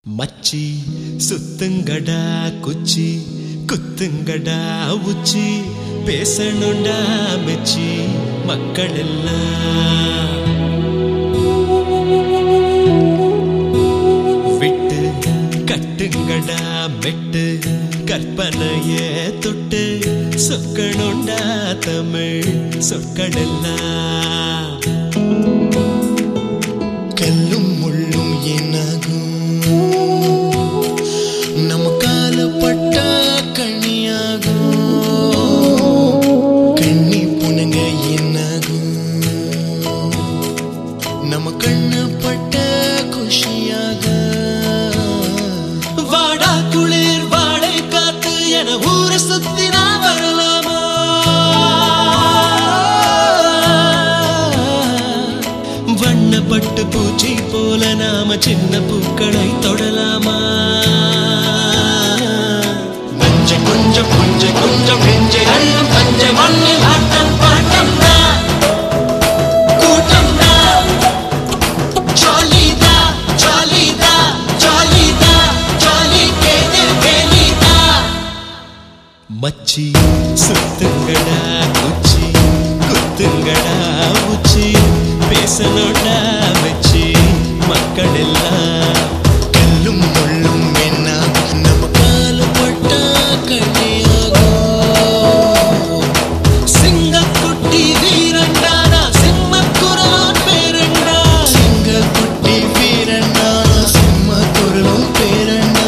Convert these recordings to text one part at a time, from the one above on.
மச்சி சுத்துங்கடா குச்சி குத்துங்கடா உச்சி பேசணுண்டா மெச்சி மக்கள் எல்லாம் விட்டு கட்டுங்கடா மெட்டு கற்பனைய தொட்டு சொக்கணுண்டா தமிழ் சொற்கள் எல்லாம் கல்லும் முள்ளும் என்னாகும் நம்ம காலப்பட்ட கண்ணியாகும் கண்ணி புனங்க என்னாகும் நம்ம கண்ணு பட்ட குஷியாக வாடா குளிர் வாடை காத்து என ஊரை சுத்தி நான் வரலாமா வண்ணப்பட்டு பூச்சி போல நாம சின்ன பூக்களை தொடலாமா நஞ்ச கொஞ்சம் கொஞ்ச கொஞ்சம் நெஞ்சை அள்ளும் பஞ்ச மண்ணில் ஆட்டம் பாட்டம் கூட்டம் ஜாலிதா ஜாலிதா ஜாலிதா ஜாலி கேது கேலிதா மச்சி சுத்துங்கடா குச்சி குத்துங்கடா உச்சி பேசணும்டா வச்சி மக்கள் எல்லாம் கல்லும் முள்ளும் என்ன நம்ம காலப்பட்ட கண்ணியாகும் சிங்கக்குட்டி வீரண்டானா சிம்மக்குரலான் பேரண்டா சிங்கக்குட்டி வீரண்ணா சிம்ம குரலும் பேரண்ணா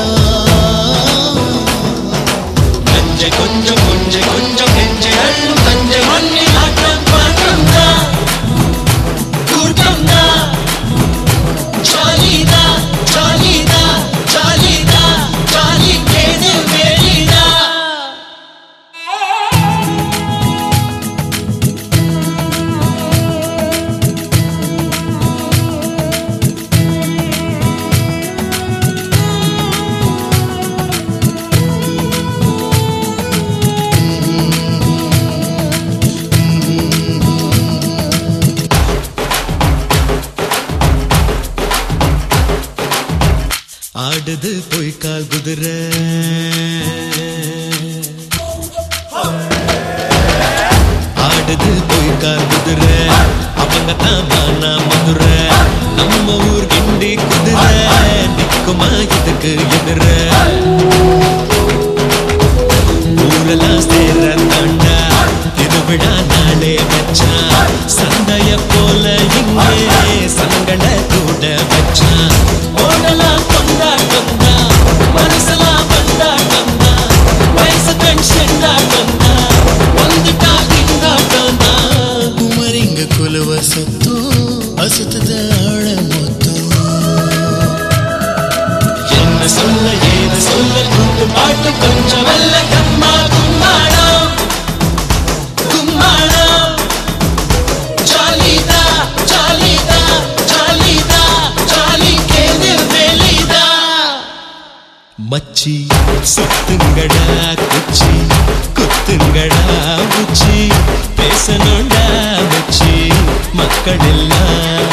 நஞ்ச கொஞ்சம் கொஞ்ச கொஞ்சம் நெஞ்சை அள்ளும் தஞ்சை மண்ணில் ஆட்டம் பாட்டம் தான் கூட்டம் தான் ஜாலிதா ஜாலிதா ஜாலிதா ஜாலி கேது வேலிதா ஆடுது பொய்க்கால் குதிரை ஆடுது பொய்க்கால் குதிரை அவங்க தான் மானா மதுரை நம்ம ஊர் கிண்டி குதிரை நிக்குமா இதுக்கு எதிர ஊரெல்லாம் சேர தாண்டா திருவிழா நாளே வச்சான் சந்தைய போல இங்கே சங்கட கூட வச்சான் ஓடலாம் கொண்டாட்டம் தான் மனசெல்லாம் கொண்டாட்டம் தான் வயசு கண் செண்டாட்டம் தான் வந்துட்டா திண்டாட்டம் தான் குமரிங்க குலவ சத்தம் அசுத்தத ஆழ மொத்தம் என்ன சொல்ல ஏது சொல்ல கூட்டு பாட்டு கொஞ்சம் வல்ல கம்மா கும்மாளம் கும்மாளம் ஜாலிதா ஜாலிதா ஜாலிதா ஜாலி கேது வெளிதா மச்சி சுத்துங்கடா குச்சி குத்துங்கடா உச்சி பேசணும்டா வச்சி மக்கள் எல்லாம்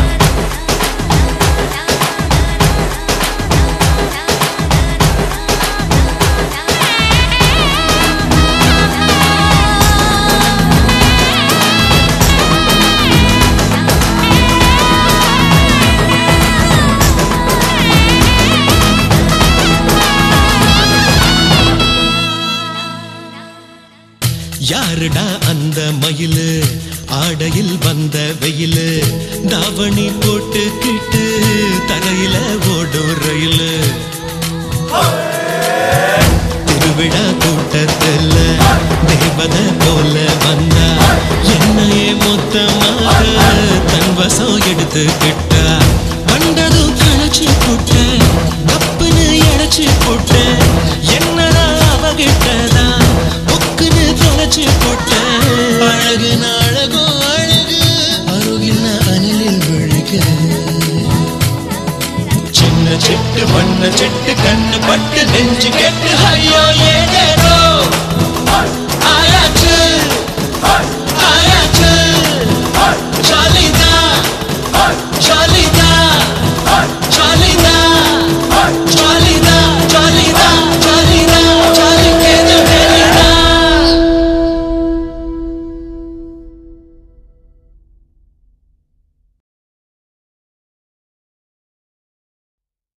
யாருடா அந்த மயிலு ஆடையில் வந்த வெயிலு தாவணி போட்டுக்கிட்டு தரையில ஓடும் ரயிலு திருவிழா கூட்டத்துல தேவத போல வந்தா என்னையே மொத்தமாக தன் வசம் எடுத்துக்கிட்டா கண்டதும் களைச்சி போட்ட தப்புன்னு இழைச்சி போட்ட என்னடா அவகிட்டதான் புக்குன்னு தொலைச்சி போட்ட அழகு நாழகோ அழகு அருகில் அனலில் விழுக சின்ன சிட்டு வண்ண சிட்டு கண்ணு பட்டு நெஞ்சு கெட்டு ஐயோ ஏதேனோ ஆயாச்சு ஆயாச்சு ஜாலிதா ஜாலிதா ஜாலிதா